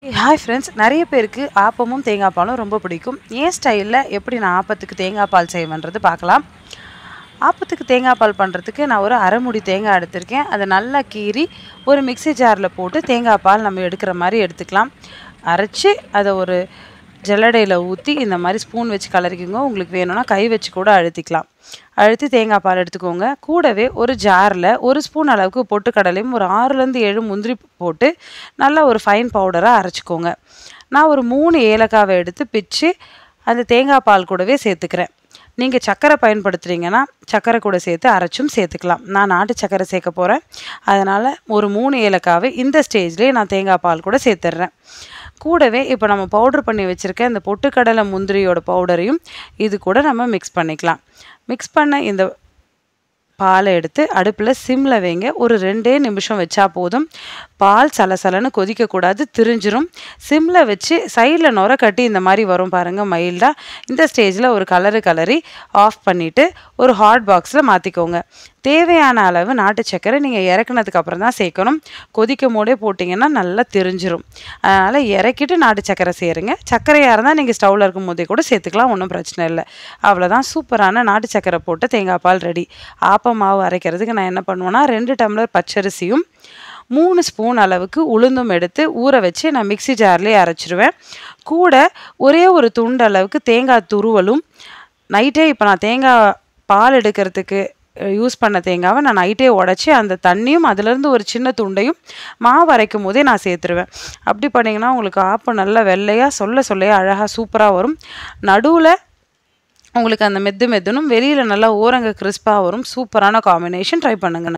hi friends நிறைய பேருக்கு ஆப்பமும் தேங்காய் பாலும் ரொம்ப பிடிக்கும் என் ஸ்டைலில் எப்படி நான் ஆப்பத்துக்கு தேங்காய் பால் செய்வேன்றது பார்க்கலாம் ஆப்பத்துக்கு தேங்காய் பால் பண்ணுறதுக்கு நான் ஒரு அரை முடி தேங்காய் எடுத்திருக்கேன் அதை நல்லா கீறி ஒரு மிக்ஸி ஜாரில் போட்டு தேங்காய் பால் நம்ம எடுக்கிற மாதிரி எடுத்துக்கலாம் அரைச்சி அதை ஒரு ஜல்லடையில் ஊற்றி இந்த மாதிரி ஸ்பூன் வச்சு கலரிக்கோங்க உங்களுக்கு வேணும்னா கை வச்சு கூட அழுத்திக்கலாம் அழுத்தி தேங்காய் பால் எடுத்துக்கோங்க கூடவே ஒரு ஜாரில் ஒரு ஸ்பூன் அளவுக்கு பொட்டுக்கடலையும் ஒரு ஆறுலேருந்து ஏழு முந்திரி போட்டு நல்லா ஒரு ஃபைன் பவுடராக அரைச்சிக்கோங்க நான் ஒரு மூணு ஏலக்காவை எடுத்து பிச்சு அந்த தேங்காய் பால் கூடவே சேர்த்துக்கிறேன் நீங்கள் சர்க்கரை பயன்படுத்துகிறீங்கன்னா சர்க்கரை கூட சேர்த்து அரைச்சும் சேர்த்துக்கலாம் நான் நாட்டு சர்க்கரை சேர்க்க போகிறேன் அதனால் ஒரு மூணு ஏலக்காவை இந்த ஸ்டேஜ்லேயே நான் தேங்காய் பால் கூட சேர்த்துட்றேன் கூடவே இப்போ நம்ம பவுட்ரு பண்ணி வச்சுருக்க இந்த பொட்டுக்கடலை முந்திரியோட பவுடரையும் இது கூட நம்ம மிக்ஸ் பண்ணிக்கலாம் மிக்ஸ் பண்ண இந்த பாலை எடுத்து அடுப்பில் சிம்மில் வைங்க ஒரு ரெண்டே நிமிஷம் வச்சா போதும் பால் சலசலன்னு கொதிக்கக்கூடாது திரிஞ்சிரும் சிம்மில் வச்சு சைடில் நுர கட்டி இந்த மாதிரி வரும் பாருங்கள் மைல்டாக இந்த ஸ்டேஜில் ஒரு கலரு கலரி ஆஃப் பண்ணிவிட்டு ஒரு ஹாட் பாக்ஸில் மாற்றிக்கோங்க தேவையான அளவு நாட்டு சர்க்கரை நீங்கள் இறக்குனதுக்கு அப்புறம் தான் சேர்க்கணும் கொதிக்கும் போதே போட்டிங்கன்னா நல்லா தெரிஞ்சிரும் அதனால் இறக்கிட்டு நாட்டு சர்க்கரை சேருங்க சர்க்கரையாக இருந்தால் நீங்கள் ஸ்டவ்வில் இருக்கும் போதே கூட சேர்த்துக்கலாம் ஒன்றும் பிரச்சனை இல்லை அவ்வளோதான் சூப்பரான நாட்டு சர்க்கரை போட்டு தேங்காய் பால் ரெடி ஆப்ப மாவு அரைக்கிறதுக்கு நான் என்ன பண்ணுவேன்னா ரெண்டு டம்ளர் பச்சரிசியும் மூணு ஸ்பூன் அளவுக்கு உளுந்தும் எடுத்து ஊற வச்சு நான் மிக்ஸி ஜார்லேயே அரைச்சிருவேன் கூட ஒரே ஒரு துண்டு அளவுக்கு தேங்காய் துருவலும் நைட்டே இப்போ நான் தேங்காய் பால் எடுக்கிறதுக்கு யூஸ் பண்ண தேங்காவை நான் நைட்டே உடச்சி அந்த தண்ணியும் அதுலேருந்து ஒரு சின்ன துண்டையும் மாவு அரைக்கும் போதே நான் சேர்த்துருவேன் அப்படி பண்ணிங்கன்னா உங்களுக்கு ஆப்பம் நல்லா வெள்ளையாக சொல்ல சொல்லையாக அழகாக சூப்பராக வரும் நடுவில் உங்களுக்கு அந்த மெத்து மெத்துனும் வெளியில் நல்லா ஓரங்க கிறிஸ்பாக வரும் சூப்பரான காம்பினேஷன் ட்ரை பண்ணுங்க